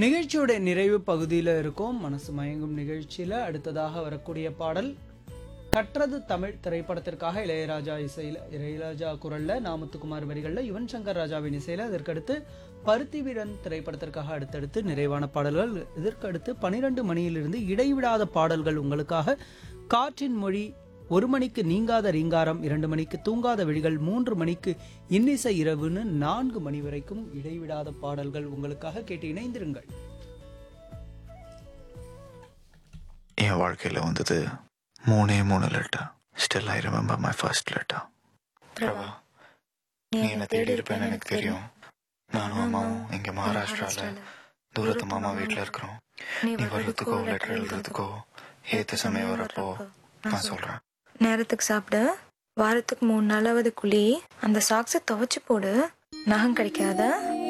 நிகழ்ச்சியோட நிறைவு பகுதியில் இருக்கும் மனசு மயங்கும் நிகழ்ச்சியில் அடுத்ததாக வரக்கூடிய பாடல் கற்றது தமிழ் திரைப்படத்திற்காக இளையராஜா இசையில் இளையராஜா குரல்ல நாமத்துக்குமார் வரிகளில் யுவன் சங்கர் ராஜாவின் இசையில் அதற்கடுத்து பருத்தி வீரன் திரைப்படத்திற்காக அடுத்தடுத்து நிறைவான பாடல்கள் இதற்கடுத்து பனிரெண்டு மணியிலிருந்து இடைவிடாத பாடல்கள் உங்களுக்காக காற்றின் மொழி ஒரு மணிக்கு நீங்காத ரீங்காரம் இரண்டு மணிக்கு தூங்காத விழிகள் மூன்று மணிக்கு இன்னிசை இரவுன்னு நான்கு மணி வரைக்கும் இடைவிடாத பாடல்கள் உங்களுக்காக கேட்டு இணைந்திருங்கள் என் வாழ்க்கையில் வந்தது மூணே மூணு letter still I remember my first letter Prabha நீ என்ன தேடி இருப்பேன்னு எனக்கு தெரியும் நானும் அம்மாவும் இங்க மகாராஷ்டிரால தூரத்து மாமா வீட்டில் இருக்கிறோம் நீ வர்றதுக்கோ லெட்டர் எழுதுறதுக்கோ ஏத்த சமயம் வரப்போ நான் சொல்றேன் நேரத்துக்கு சாப்பிடு வாரத்துக்கு மூணு நாளாவது குழி அந்த சாக்ஸை துவைச்சு போடு நகம் கிடைக்காத